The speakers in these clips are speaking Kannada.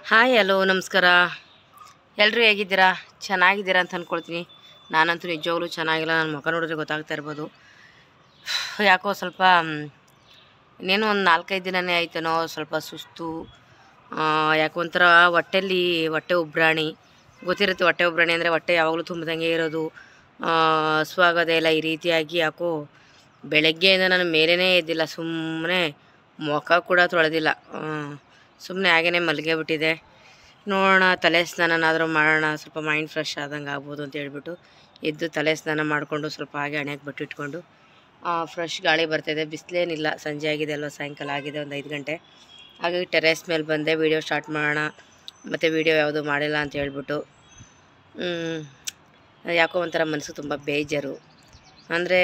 ಹಾಯ್ ಹಲೋ ನಮಸ್ಕಾರ ಎಲ್ಲರೂ ಹೇಗಿದ್ದೀರಾ ಚೆನ್ನಾಗಿದ್ದೀರಾ ಅಂತ ಅಂದ್ಕೊಳ್ತೀನಿ ನಾನಂತೂ ನಿಜವಾಗ್ಲೂ ಚೆನ್ನಾಗಿಲ್ಲ ನನ್ನ ಮುಖ ನೋಡಿದ್ರೆ ಗೊತ್ತಾಗ್ತಾ ಇರ್ಬೋದು ಯಾಕೋ ಸ್ವಲ್ಪ ಮ್, ಇನ್ನೇನು ಒಂದು ನಾಲ್ಕೈದು ದಿನನೇ ಆಯ್ತೇನೋ ಸ್ವಲ್ಪ ಸುಸ್ತು ಆ, ಯಾಕೋ ಒಂಥರ ಹೊಟ್ಟೆಲಿ ಹೊಟ್ಟೆ ಉಬ್ರಾಣಿ ಗೊತ್ತಿರುತ್ತೆ ಹೊಟ್ಟೆ ಉಬ್ರಾಣಿ ಅಂದರೆ ಹೊಟ್ಟೆ ಯಾವಾಗಲೂ ತುಂಬಿದಂಗೆ ಇರೋದು ಆ, ಹಸ್ವಾಗೋದೇ ಇಲ್ಲ ಈ ರೀತಿಯಾಗಿ ಯಾಕೋ ಬೆಳಗ್ಗೆಯಿಂದ ನಾನು ಮೇಲೇ ಎದ್ದಿಲ್ಲ ಸುಮ್ಮನೆ ಮುಖ ಕೂಡ ತೊಳೆದಿಲ್ಲ ಸುಮ್ಮನೆ ಹಾಗೇ ಮಲ್ಗೆ ಬಿಟ್ಟಿದೆ ನೋಡೋಣ ತಲೆ ಸ್ನಾನನಾದರೂ ಮಾಡೋಣ ಸ್ವಲ್ಪ ಮೈಂಡ್ ಫ್ರೆಶ್ ಆದಂಗೆ ಆಗ್ಬೋದು ಅಂತ ಹೇಳ್ಬಿಟ್ಟು ಎದ್ದು ತಲೆ ಸ್ನಾನ ಮಾಡಿಕೊಂಡು ಸ್ವಲ್ಪ ಹಾಗೆ ಹಣೆಗೆ ಬಟ್ಟೆ ಇಟ್ಕೊಂಡು ಫ್ರೆಶ್ ಗಾಳಿ ಬರ್ತಾಯಿದೆ ಬಿಸಿಲೇನಿಲ್ಲ ಸಂಜೆ ಆಗಿದೆ ಅಲ್ವ ಸಾಯಂಕಾಲ ಆಗಿದೆ ಒಂದು ಐದು ಗಂಟೆ ಹಾಗಾಗಿ ಟೆರೆಸ್ ಮೇಲೆ ಬಂದೆ ವೀಡಿಯೋ ಸ್ಟಾರ್ಟ್ ಮಾಡೋಣ ಮತ್ತು ವೀಡಿಯೋ ಯಾವುದು ಮಾಡಿಲ್ಲ ಅಂತ ಹೇಳ್ಬಿಟ್ಟು ಹ್ಮ್, ಯಾಕೋ ಒಂಥರ ಮನಸ್ಸು ತುಂಬ ಬೇಜಾರು ಅಂದರೆ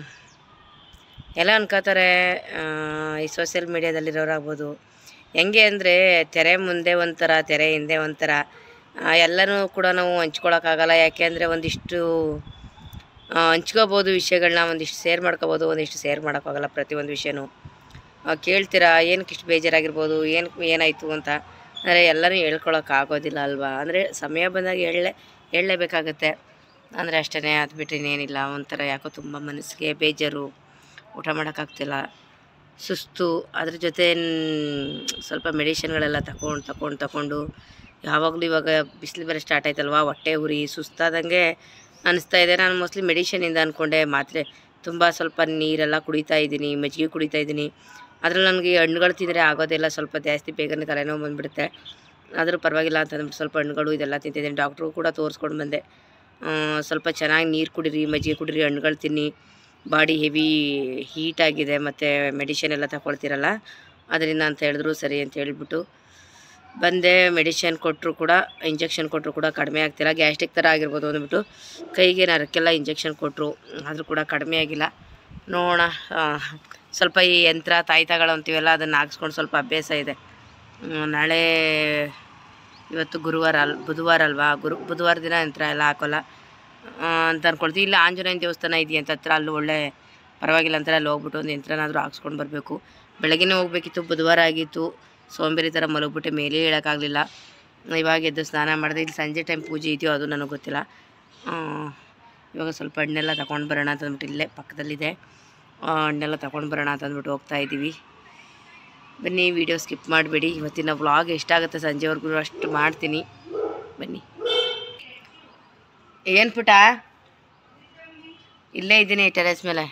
ಎಲ್ಲ ಅನ್ಕೋತಾರೆ ಆ, ಈ ಸೋಷಿಯಲ್ ಮೀಡ್ಯಾದಲ್ಲಿರೋರಾಗ್ಬೋದು ಹೆಂಗೆ ಅಂದರೆ ತೆರೆ ಮುಂದೆ ಒಂಥರ ತೆರೆ ಹಿಂದೆ ಒಂಥರ ಆ, ಎಲ್ಲನೂ ಕೂಡ ನಾವು ಹಂಚ್ಕೊಳಕ್ಕಾಗಲ್ಲ ಯಾಕೆ ಅಂದರೆ ಒಂದಿಷ್ಟು ಆ, ಹಂಚ್ಕೋಬೋದು ವಿಷಯಗಳನ್ನ ಒಂದಿಷ್ಟು ಶೇರ್ ಮಾಡ್ಕೋಬೋದು ಒಂದಿಷ್ಟು ಶೇರ್ ಮಾಡೋಕ್ಕಾಗಲ್ಲ ಪ್ರತಿಯೊಂದು ವಿಷಯನೂ ಆ, ಕೇಳ್ತೀರಾ ಏನಕ್ಕೆ ಇಷ್ಟು ಬೇಜಾರಾಗಿರ್ಬೋದು ಏನಕ್ಕೆ ಏನಾಯಿತು ಅಂತ ಅಂದರೆ ಎಲ್ಲನೂ ಹೇಳ್ಕೊಳಕ್ಕಾಗೋದಿಲ್ಲ ಅಲ್ವಾ ಅಂದರೆ ಸಮಯ ಬಂದಾಗ ಹೇಳಲೇ ಹೇಳಲೇಬೇಕಾಗತ್ತೆ ಅಂದರೆ ಅಷ್ಟೇ ಅದು ಬಿಟ್ಟರೆ ಇನ್ನೇನಿಲ್ಲ ಒಂಥರ ಯಾಕೋ ತುಂಬ ಮನಸ್ಸಿಗೆ ಬೇಜಾರು ಊಟ ಮಾಡೋಕ್ಕಾಗ್ತಿಲ್ಲ ಸುಸ್ತು ಅದ್ರ ಜೊತೆ ನ್- ಸ್ವಲ್ಪ ಮೆಡಿಷನ್ಗಳೆಲ್ಲ ತಗೊಂಡು ತಗೊಂಡು ತಗೊಂಡು ಯಾವಾಗಲೂ ಇವಾಗ ಬಿಸಿಲು ಬೇರೆ ಸ್ಟಾರ್ಟ್ ಆಯ್ತಲ್ವಾ ಹೊಟ್ಟೆ ಉರಿ ಸುಸ್ತಾದಂಗೆ ಅನಿಸ್ತಾ ಇದೆ ನಾನು ಮೋಸ್ಟ್ಲಿ ಮೆಡಿಷನಿಂದ ಅಂದ್ಕೊಂಡೆ ಮಾತ್ರೆ ತುಂಬ ಸ್ವಲ್ಪ ನೀರೆಲ್ಲ ಕುಡಿತಾ ಇದ್ದೀನಿ ಮಜ್ಜಿಗೆ ಕುಡಿತಾ ಇದ್ದೀನಿ ಅದ್ರಲ್ಲಿ ನನಗೆ ಹಣ್ಣುಗಳು ತಿಂದರೆ ಆಗೋದಿಲ್ಲ ಸ್ವಲ್ಪ ಜಾಸ್ತಿ ಬೇಗನೆ ತಲೆನೋವು ಬಂದುಬಿಡುತ್ತೆ ಆದರೂ ಪರವಾಗಿಲ್ಲ ಅಂತ ಅಂದ್ಬಿಟ್ಟು ಸ್ವಲ್ಪ ಹಣ್ಣುಗಳು ಇದೆಲ್ಲ ತಿಂತಿದ್ದೀನಿ ಡಾಕ್ಟ್ರು ಕೂಡ ತೋರಿಸ್ಕೊಂಡು ಬಂದೆ ಆ, ಸ್ವಲ್ಪ ಚೆನ್ನಾಗಿ ನೀರು ಕುಡೀರಿ ಮಜ್ಜಿಗೆ ಕುಡೀರಿ ಹಣ್ಣುಗಳು ತಿನ್ನಿ ಬಾಡಿ ಹೆವಿ ಹೀಟ್ ಆಗಿದೆ ಮತ್ತು ಮೆಡಿಷನ್ ಎಲ್ಲ ತಗೊಳ್ತೀರಲ್ಲ ಅದರಿಂದ ಅಂತ ಹೇಳಿದ್ರು ಸರಿ ಅಂತ ಹೇಳಿಬಿಟ್ಟು ಬಂದೆ ಮೆಡಿಷನ್ ಕೊಟ್ಟರು ಕೂಡ ಇಂಜೆಕ್ಷನ್ ಕೊಟ್ಟರು ಕೂಡ ಕಡಿಮೆ ಆಗ್ತಿಲ್ಲ ಗ್ಯಾಸ್ಟ್ರಿಕ್ ಥರ ಆಗಿರ್ಬೋದು ಅಂದ್ಬಿಟ್ಟು ಕೈಗೆ ನರಕ್ಕೆಲ್ಲ ಇಂಜೆಕ್ಷನ್ ಕೊಟ್ಟರು ಆದರೂ ಕೂಡ ಕಡಿಮೆ ಆಗಿಲ್ಲ ನೋಡೋಣ ಆ, ಸ್ವಲ್ಪ ಈ ಯಂತ್ರ ತಾಯ್ತಗಳು ಅಂತೀವಲ್ಲ ಅದನ್ನು ಹಾಕ್ಸ್ಕೊಂಡು ಸ್ವಲ್ಪ ಅಭ್ಯಾಸ ಇದೆ ಹ್ಮ್, ನಾಳೆ ಇವತ್ತು ಗುರುವಾರ ಅಲ್ ಬುಧವಾರ ಅಲ್ವಾ ಗುರು ಬುಧವಾರ ದಿನ ಯಂತ್ರ ಎಲ್ಲ ಹಾಕೋಲ್ಲ ಆ, ಅಂತ ಅನ್ಕೊಳ್ತೀವಿ ಇಲ್ಲ ಆಂಜನೇಯನ ದೇವಸ್ಥಾನ ಇದೆಯಂತ ಹತ್ರ ಅಲ್ಲಿ ಒಳ್ಳೆ ಪರವಾಗಿಲ್ಲ ಅಂತಾರೆ ಅಲ್ಲಿ ಹೋಗ್ಬಿಟ್ಟು ಒಂದು ಯಂತ್ರನಾದರೂ ಹಾಕ್ಸ್ಕೊಂಡು ಬರಬೇಕು ಬೆಳಗ್ಗೆನೇ ಹೋಗ್ಬೇಕಿತ್ತು ಬುಧವಾರ ಆಗಿತ್ತು ಸೋಂಬೇರಿ ಥರ ಮಲಗ್ಬಿಟ್ಟೆ ಮೇಲೆ ಹೇಳೋಕ್ಕಾಗಲಿಲ್ಲ ಇವಾಗ ಎದ್ದು ಸ್ನಾನ ಮಾಡಿದೆ ಇಲ್ಲಿ ಸಂಜೆ ಟೈಮ್ ಪೂಜೆ ಇದೆಯೋ ಅದು ನನಗೆ ಗೊತ್ತಿಲ್ಲ ಆ, ಇವಾಗ ಸ್ವಲ್ಪ ಹಣ್ಣೆಲ್ಲ ತಗೊಂಡು ಬರೋಣ ಅಂತ ಅಂದ್ಬಿಟ್ಟು ಇಲ್ಲೇ ಪಕ್ಕದಲ್ಲಿದೆ ಆ, ಹಣ್ಣೆಲ್ಲ ತಗೊಂಡು ಬರೋಣ ಅಂತ ಅಂದ್ಬಿಟ್ಟು ಹೋಗ್ತಾ ಇದ್ದೀವಿ ಬನ್ನಿ ವಿಡಿಯೋ ಸ್ಕಿಪ್ ಮಾಡಬೇಡಿ ಇವತ್ತಿನ ವ್ಲಾಗ್ ಎಷ್ಟಾಗುತ್ತೆ ಸಂಜೆವರೆಗೂ ಅಷ್ಟು ಮಾಡ್ತೀನಿ ಬನ್ನಿ ಏನು ಪುಟ ಇಲ್ಲೇ ಇದ್ದೀನಿ ಟೆರೆಸ್ ಮೇಲೆ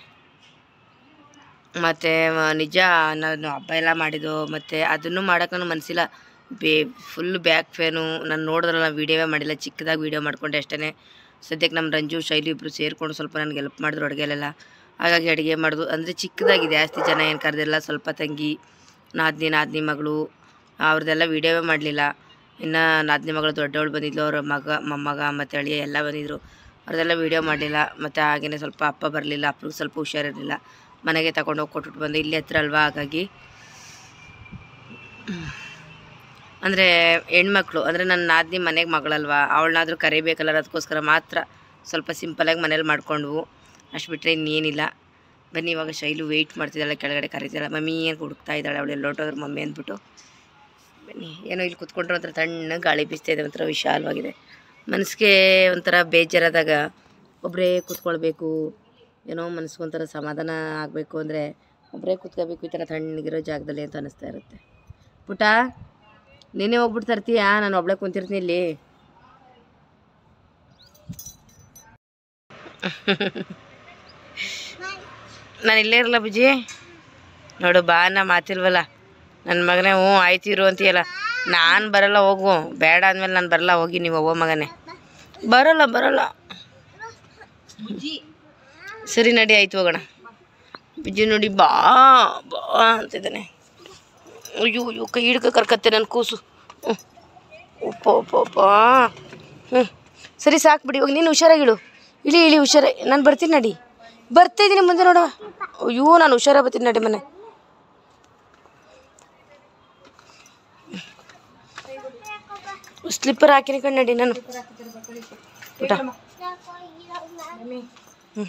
ಮತ್ತು ನಿಜ ನಾನು ಹಬ್ಬ ಎಲ್ಲ ಮಾಡಿದ್ದು ಮತ್ತು ಅದನ್ನು ಮಾಡೋಕೆ ನನಗೆ ಮನಸ್ಸಿಲ್ಲ ಬೇ ಫುಲ್ ಬ್ಯಾಕ್ ಫೇನು ನಾನು ನೋಡಿದ್ರಲ್ಲ ವೀಡಿಯೋವೇ ಮಾಡಿಲ್ಲ ಚಿಕ್ಕದಾಗಿ ವೀಡಿಯೋ ಮಾಡ್ಕೊಂಡೆ ಅಷ್ಟೇ ಸದ್ಯಕ್ಕೆ ನಮ್ಮ ರಂಜು ಶೈಲಿ ಇಬ್ಬರು ಸೇರಿಕೊಂಡು ಸ್ವಲ್ಪ ನನಗೆ ಹೆಲ್ಪ್ ಮಾಡಿದ್ರು ಅಡುಗೆಲೆಲ್ಲ ಹಾಗಾಗಿ ಅಡುಗೆ ಮಾಡೋದು ಅಂದರೆ ಚಿಕ್ಕದಾಗಿದೆ ಜಾಸ್ತಿ ಜನ ಏನು ಕರೆದಿಲ್ಲ ಸ್ವಲ್ಪ ತಂಗಿ ನಾದಿನಿ ನಾದಿನಿ ಮಗಳು ಅವ್ರದ್ದೆಲ್ಲ ವೀಡಿಯೋವೇ ಮಾಡಲಿಲ್ಲ ಇನ್ನು ನಾದಿನಿ ಮಗಳು ದೊಡ್ಡವಳು ಬಂದಿದ್ಲು ಅವ್ರ ಮಗ ಮೊಮ್ಮಗ ಮತ್ತು ಅಳಿಯ ಎಲ್ಲ ಬಂದಿದ್ದರು ಅವ್ರದ್ದೆಲ್ಲ ವೀಡಿಯೋ ಮಾಡಲಿಲ್ಲ ಮತ್ತು ಹಾಗೆಯೇ ಸ್ವಲ್ಪ ಅಪ್ಪ ಬರಲಿಲ್ಲ ಅಪ್ಪನಿಗೆ ಸ್ವಲ್ಪ ಹುಷಾರಿರಲಿಲ್ಲ ಮನೆಗೆ ತಗೊಂಡೋಗಿ ಕೊಟ್ಬಿಟ್ಟು ಬಂದು ಇಲ್ಲಿ ಹತ್ರ ಅಲ್ವಾ ಹಾಗಾಗಿ ಅಂದರೆ ಹೆಣ್ಮಕ್ಳು ಅಂದರೆ ನನ್ನ ನಾದಿನಿ ಮನೆಗೆ ಮಗಳಲ್ವಾ ಅವಳನ್ನಾದರೂ ಕರಿಬೇಕಲ್ಲ ಅದಕ್ಕೋಸ್ಕರ ಮಾತ್ರ ಸ್ವಲ್ಪ ಸಿಂಪಲಾಗಿ ಮನೇಲಿ ಮಾಡ್ಕೊಂಡ್ವು ಅಷ್ಟು ಬಿಟ್ಟರೆ ಇನ್ನೇನಿಲ್ಲ ಬನ್ನಿ ಇವಾಗ ಶೈಲು ವೆಯ್ಟ್ ಮಾಡ್ತಿದ್ದಾಳೆ ಕೆಳಗಡೆ ಕರೀತಿದ್ದಾಳೆ ಮಮ್ಮಿ ಏನು ಹುಡುಕ್ತಾ ಇದ್ದಾಳೆ ಅವಳು ಎಲ್ಲಿ ಹೊರಟೋದ್ರು ಮಮ್ಮಿ ಅಂದ್ಬಿಟ್ಟು ಬನ್ನಿ ಏನೋ ಇಲ್ಲಿ ಕುತ್ಕೊಂಡ್ರೆ ಒಂಥರ ತಣ್ಣ ಗಾಳಿ ಬೀಸ್ತಾ ಇದೆ ಒಂಥರ ವಿಶಾಲವಾಗಿದೆ ಮನಸ್ಸಿಗೆ ಒಂಥರ ಬೇಜಾರಾದಾಗ ಒಬ್ಬರೇ ಕೂತ್ಕೊಳ್ಬೇಕು ಏನೋ ಮನಸ್ಸಿಗೆ ಒಂಥರ ಸಮಾಧಾನ ಆಗಬೇಕು ಅಂದರೆ ಒಬ್ಬರೇ ಕೂತ್ಕೋಬೇಕು ಈ ಥರ ತಣ್ಣಗಿರೋ ಜಾಗದಲ್ಲಿ ಅಂತ ಅನಿಸ್ತಾ ಇರುತ್ತೆ ಪುಟ ನೀನೇ ಹೋಗ್ಬಿಟ್ಟು ತರ್ತೀಯಾ ನಾನು ಒಬ್ಳೆ ಕುಂತಿರ್ತೀನಿ ಇಲ್ಲಿ ನಾನು ಇಲ್ಲೇ ಇರಲ್ಲ ಬುಜ್ಜಿ ನೋಡು ಬಾ ನಾ ಮಾತಿಲ್ವಲ್ಲ ನನ್ನ ಮಗನೇ ಹ್ಞೂ ಆಯ್ತು ಇರು ಅಂತೀಯಲ್ಲ ನಾನು ಬರಲ್ಲ ಹೋಗು ಬೇಡ ಅಂದಮೇಲೆ ನಾನು ಬರಲ್ಲ ಹೋಗಿ ನೀವು ಅವ್ವ ಮಗನೇ ಬರಲ್ಲ ಬರಲ್ಲ ಸರಿ ನಡಿ ಆಯ್ತು ಹೋಗೋಣ ಬುಜ್ಜಿ ನೋಡಿ ಬಾ ಬಾ ಅಂತಿದ್ದಾನೆ ಅಯ್ಯೋ ಅಯ್ಯೋ ಕೈ ಹಿಡ್ಕ ಕರ್ಕತ್ತೆ ನನ್ನ ಕೂಸು ಹ್ಞೂ ಉಪ್ಪ ಉಪ್ಪ ಉಪ್ಪ ಹ್ಞೂ ಸರಿ ಸಾಕು ಬಿಡಿ ಇವಾಗ ನೀನು ಹುಷಾರಾಗಿಡು ಇಳಿ ಇಳಿ ಹುಷಾರ ನಾನು ಬರ್ತೀನಿ ನಡಿ ಬರ್ತಾ ಇದ್ದೀನಿ ಮುಂದೆ ನೋಡುವ ಅಯ್ಯೋ ನಾನು ಹುಷಾರ ಬರ್ತೀನಿ ನಡಿ ಮನೆ ಸ್ಲಿಪ್ಪರ್ ಹಾಕಿನಿ ಕಣ್ ನಡಿ ನಾನು ಊಟ ಹ್ಞೂ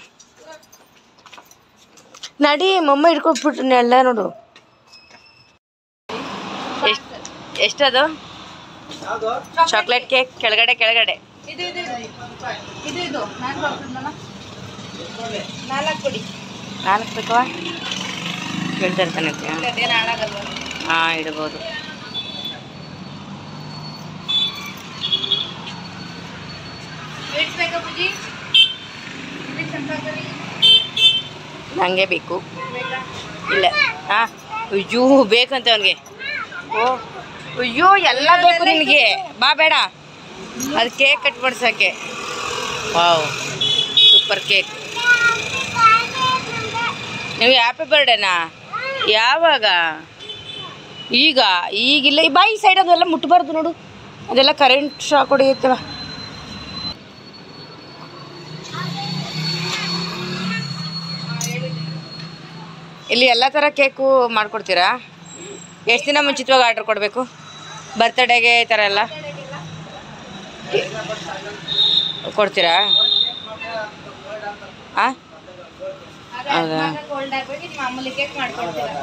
ನಡಿ ಮಮ್ಮ ಹಿಡ್ಕೊಟ್ಬಿಟ್ರು ಎಲ್ಲ ನೋಡು ಎಷ್ಟು ಎಷ್ಟದು ಚಾಕ್ಲೇಟ್ ಕೇಕ್ ಕೆಳಗಡೆ ಕೆಳಗಡೆ ಇದು ಇದು ಇದು ಇದು ಇದು ನಾನು ಬರ್ತಿದ್ನಲ್ಲ ನಾಲ್ಕು ಕೊಡಿ ನಾಲ್ಕು ಬೇಕವಾ ಹೇಳ್ತಾ ಇರ್ತಾನೆ ಅದೇನು ಹಾಳಾಗಲ್ವ ಹಾಂ ಇಡ್ಬೋದು ಸ್ವೀಟ್ಸ್ ಬೇಕಾ ಬುಜ್ಜಿ ಇದು ಚಂಪಾಕಲಿ ನನಗೆ ಬೇಕು ಬೇಕಾ ಇಲ್ಲ ಹಾಂ ಅಯ್ಯೋ ಬೇಕಂತ ಅವನಿಗೆ ಓ ಅಯ್ಯೋ ಎಲ್ಲ ಬೇಕು ನಿನಗೆ ಬಾ ಬೇಡ ಅದು ಕೇಕ್ ಕಟ್ ಮಾಡ್ಸೋಕ್ಕೆ ವಾವ್ ಸೂಪರ್ ಕೇಕ್ ನೀವು ಹ್ಯಾಪಿ ಬರ್ಡೇನಾ ಯಾವಾಗ ಈಗ ಈಗಿಲ್ಲ ಈ ಬಾಯಿ ಸೈಡ್ ಅದೆಲ್ಲ ಮುಟ್ಟಬಾರ್ದು ನೋಡು ಅದೆಲ್ಲ ಕರೆಂಟ್ ಶಾಕ್ ಹೊಡೆಯುತ್ತಲ್ಲ ಇಲ್ಲಿ ಎಲ್ಲ ಥರ ಕೇಕು ಮಾಡ್ಕೊಡ್ತೀರಾ ಎಷ್ಟು ದಿನ ಮುಂಚಿತವಾಗಿ ಆರ್ಡ್ರ್ ಕೊಡಬೇಕು ಬರ್ತಡೇಗೆ ಈ ಥರ ಎಲ್ಲ ಕೊಡ್ತೀರಾ ಹಾಂ ಹೌದಾ ಕೋಲ್ಡ್ ಆಗ್ಬೇಕು ಇದು ಮಾಮೂಲಿ ಕೇಕ್ ಮಾಡ್ಕೊಡ್ತೀರಾ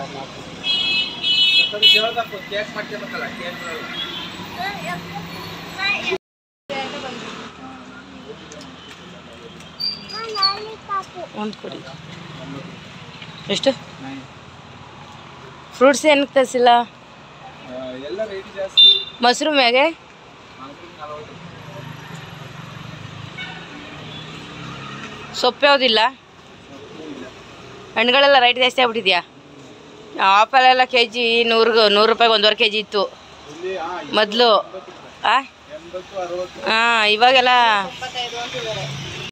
ಒಂದು ಕೊಡಿ ಎಷ್ಟು ಫ್ರೂಟ್ಸ್ ಏನಕ್ಕೆ ತರಿಸಿಲ್ಲ ಎಲ್ಲ ರೇಟ್ ಜಾಸ್ತಿ ಮೊಸರು ಮ್ಯಾಗೆ ಸೊಪ್ಪು ಯಾವುದಿಲ್ಲ ಹಣ್ಣುಗಳೆಲ್ಲ ರೈಟ್ ಜಾಸ್ತಿ ಆಗ್ಬಿಟ್ಟಿದ್ಯಾ ಆಪಲೆಲ್ಲ ಕೆ ಜಿ ನೂರು ನೂರು ರೂಪಾಯಿಗೆ ಒಂದೂವರೆ ಕೆ ಜಿ ಇತ್ತು ಇಲ್ಲಿ ಆ, ಮೊದಲು ಆ ಎಂಬತ್ತು ಅರವತ್ತು ಹಾಂ ಇವಾಗೆಲ್ಲ ಇಪ್ಪತ್ತೈದು ಅಂತಿದ್ದಾರೆ